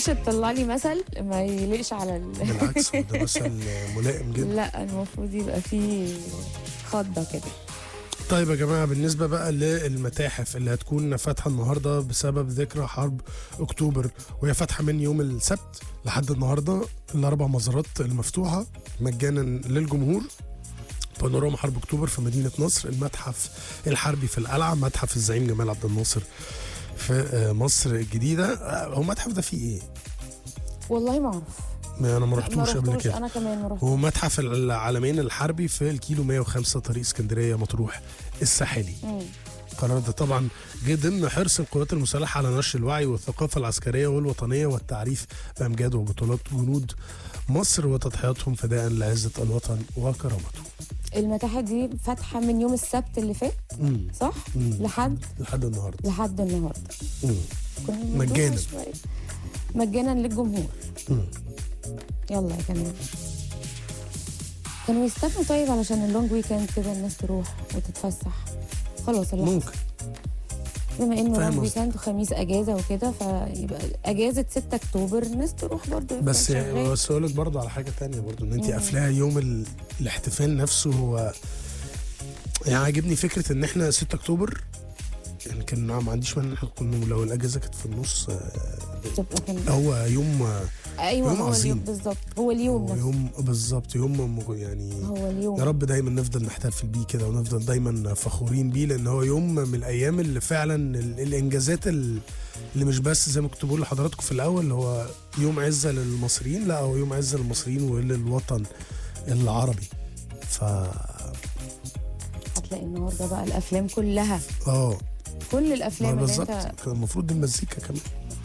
تجيش تطلع لي مثل ما يليقش على ال... بالعكس هو ده مثل ملائم جدا لا المفروض يبقى فيه خضه كده طيب يا جماعه بالنسبه بقى للمتاحف اللي هتكون فاتحه النهارده بسبب ذكرى حرب اكتوبر وهي فاتحه من يوم السبت لحد النهارده الاربع مزارات المفتوحه مجانا للجمهور بانوراما حرب اكتوبر في مدينه نصر المتحف الحربي في القلعه متحف الزعيم جمال عبد الناصر في آه، مصر الجديده آه، هو المتحف ده فيه ايه؟ والله ما اعرف ما انا ما ما رحتوش قبل رحتوش كده انا كمان ما رحتوش هو متحف العالمين الحربي في الكيلو 105 طريق اسكندريه مطروح الساحلي مم. القرار ده طبعا جه ضمن حرص القوات المسلحه على نشر الوعي والثقافه العسكريه والوطنيه والتعريف بامجاد وبطولات جنود مصر وتضحياتهم فداء لعزه الوطن وكرامته. المتاحف دي فاتحه من يوم السبت اللي فات مم. صح مم. لحد لحد النهارده. لحد النهارده مم. كنا بنقول مجانا. شوية. مجانا للجمهور مم. يلا يا كمان كانوا يستنوا طيب علشان اللونج ويكند كده الناس تروح وتتفسح خلاص الوقت ممكن بما انه فاهم لونج قصدك. ويكند وخميس اجازه وكده فيبقى اجازه 6 اكتوبر الناس تروح برضه يبقى بس شغال. بس اقول لك برضه على حاجه تانية برضه ان انت مم. قافلاها يوم ال... الاحتفال نفسه هو يعني عاجبني فكره ان احنا 6 اكتوبر يعني كان ما عنديش مانع إن إحنا كنا لو الاجازه كانت في النص آه، تبقى كان- هو يوم آه، ايوه يوم هو عظيم. اليوم بالظبط هو اليوم هو نفسه يوم بالظبط يوم م- يعني هو اليوم يا رب دايما نفضل نحتفل بيه كده ونفضل دايما فخورين بيه لان هو يوم من الايام اللي فعلا ال- الانجازات ال- اللي مش بس زي ما كنت بقول لحضراتكم في الاول اللي هو يوم عزه للمصريين لا هو يوم عزه للمصريين وللوطن العربي ف هتلاقي النهارده بقى الافلام كلها اه كل ما الافلام اللي بالظبط انت كان المفروض دي المزيكا كمان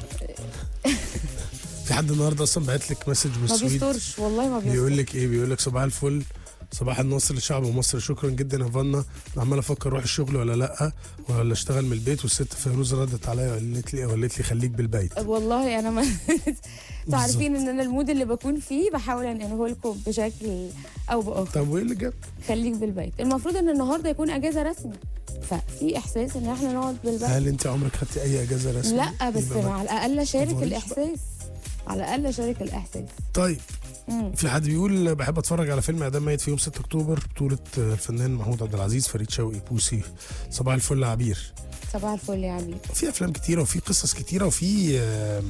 في حد النهارده اصلا بعت لك مسج من ما السويد بيسترش والله ما بيقول بيستر لك ايه بيقول لك صباح الفل صباح النصر لشعب مصر شكرا جدا يا فانا أنا عمال افكر اروح الشغل ولا لا ولا اشتغل من البيت والست فيروز ردت عليا وقالت لي قالت لي خليك بالبيت والله انا ما انتوا عارفين ان انا المود اللي بكون فيه بحاول انقله لكم بشكل او باخر طب وايه اللي جاب؟ خليك بالبيت المفروض ان النهارده يكون اجازه رسمي ففي احساس ان احنا نقعد بالبيت هل انت عمرك خدتي اي اجازه رسميه؟ لا بس يبقى ما- مع الاقل اشارك تفضليش الاحساس على الاقل اشارك الاحساس طيب مم. في حد بيقول بحب اتفرج على فيلم اعدام ميت في يوم 6 اكتوبر بطوله الفنان محمود عبد العزيز فريد شوقي بوسي صباح الفل يا عبير صباح الفل يا عبيد في افلام كتيره وفي قصص كتيره وفي آم،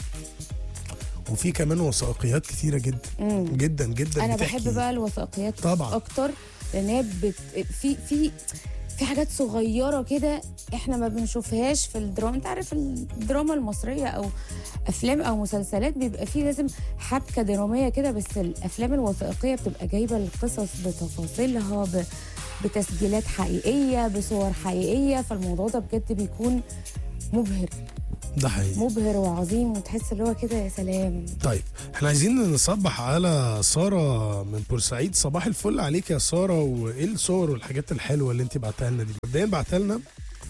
وفي كمان وثائقيات كتيره جدا مم. جدا جدا انا بتحكي. بحب بقى الوثائقيات طبعا اكتر لان هي بت... في في في حاجات صغيره كده احنا ما بنشوفهاش في الدراما انت عارف الدراما المصريه او افلام او مسلسلات بيبقى فيه لازم حبكه دراميه كده بس الافلام الوثائقيه بتبقى جايبه القصص بتفاصيلها ب... بتسجيلات حقيقيه بصور حقيقيه فالموضوع ده بجد بيكون مبهر ده حقيقي مبهر وعظيم وتحس اللي هو كده يا سلام طيب احنا عايزين نصبح على ساره من بورسعيد صباح الفل عليك يا ساره وايه الصور والحاجات الحلوه اللي انت بعتها لنا دي مبدئيا بعتها لنا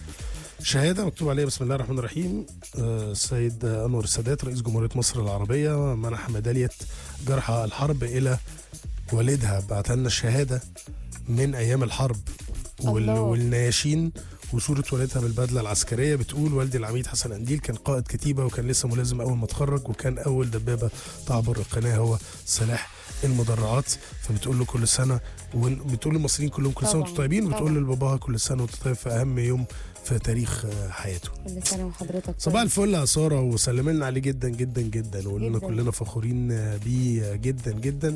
شهاده مكتوب عليها بسم الله الرحمن الرحيم آه، السيد انور السادات رئيس جمهوريه مصر العربيه منح ميداليه جرحى الحرب الى والدها بعت لنا الشهاده من ايام الحرب وال... الله. والنياشين وصورة والدها بالبدلة العسكرية بتقول والدي العميد حسن أنديل كان قائد كتيبة وكان لسه ملازم أول ما اتخرج وكان أول دبابة تعبر القناة هو سلاح المدرعات فبتقول له كل سنة وبتقول للمصريين كلهم كل سنة طبعاً، وانتم طيبين وبتقول طبعاً. لباباها كل سنة وانت طيب في أهم يوم في تاريخ آه، حياته كل سنه وحضرتك صباح طيب. الفل يا سارة وسلم لنا عليه جدا جدا جدا وقلنا جداً. كلنا فخورين آه، بيه جدا جدا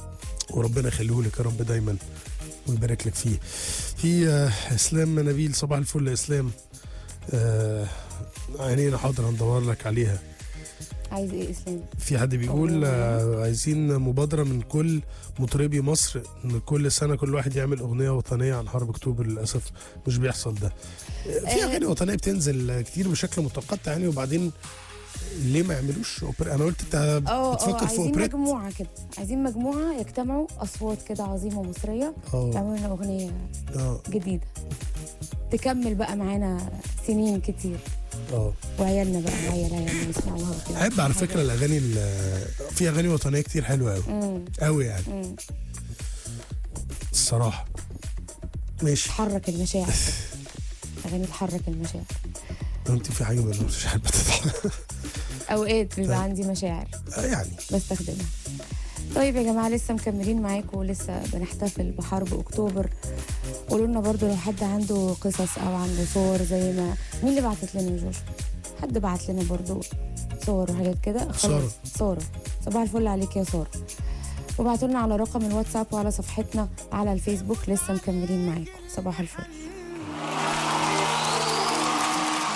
وربنا يخليه لك يا رب دايما ويبارك لك فيه في آه، اسلام نبيل صباح الفل يا اسلام آه عينينا حاضر هندور لك عليها عايز ايه اسلام في حد بيقول آه عايزين مبادرة من كل مطربي مصر ان كل سنة كل واحد يعمل اغنية وطنية عن حرب اكتوبر للاسف مش بيحصل ده آه، في آه. اغاني وطنية بتنزل كتير بشكل متقطع يعني وبعدين ليه ما يعملوش اوبرا انا قلت انت اه اه بتفكر في عايزين اوبريت مجموعه كده عايزين مجموعه يجتمعوا اصوات كده عظيمه مصريه اه يعملوا لنا اغنيه اه جديده تكمل بقى معانا سنين كتير اه وعيالنا بقى عيال عيالنا يسمعوها كده بحب على فكره الاغاني ال- في اغاني وطنيه كتير حلوه قوي امم قوي يعني امم الصراحه ماشي تحرك المشاعر اغاني تحرك المشاعر انت في حاجه ما مش حابه تضحك اوقات بيبقى طيب. عندي مشاعر آه، يعني بستخدمها طيب يا جماعه لسه مكملين معاكم ولسه بنحتفل بحرب اكتوبر قولوا لنا برضو لو حد عنده قصص او عنده صور زي ما مين اللي بعتت لنا يا جوجو حد بعت لنا برضو صور وحاجات كده خلاص. سارة. ساره صباح الفل عليك يا ساره وابعتوا لنا على رقم الواتساب وعلى صفحتنا على الفيسبوك لسه مكملين معاكم صباح الفل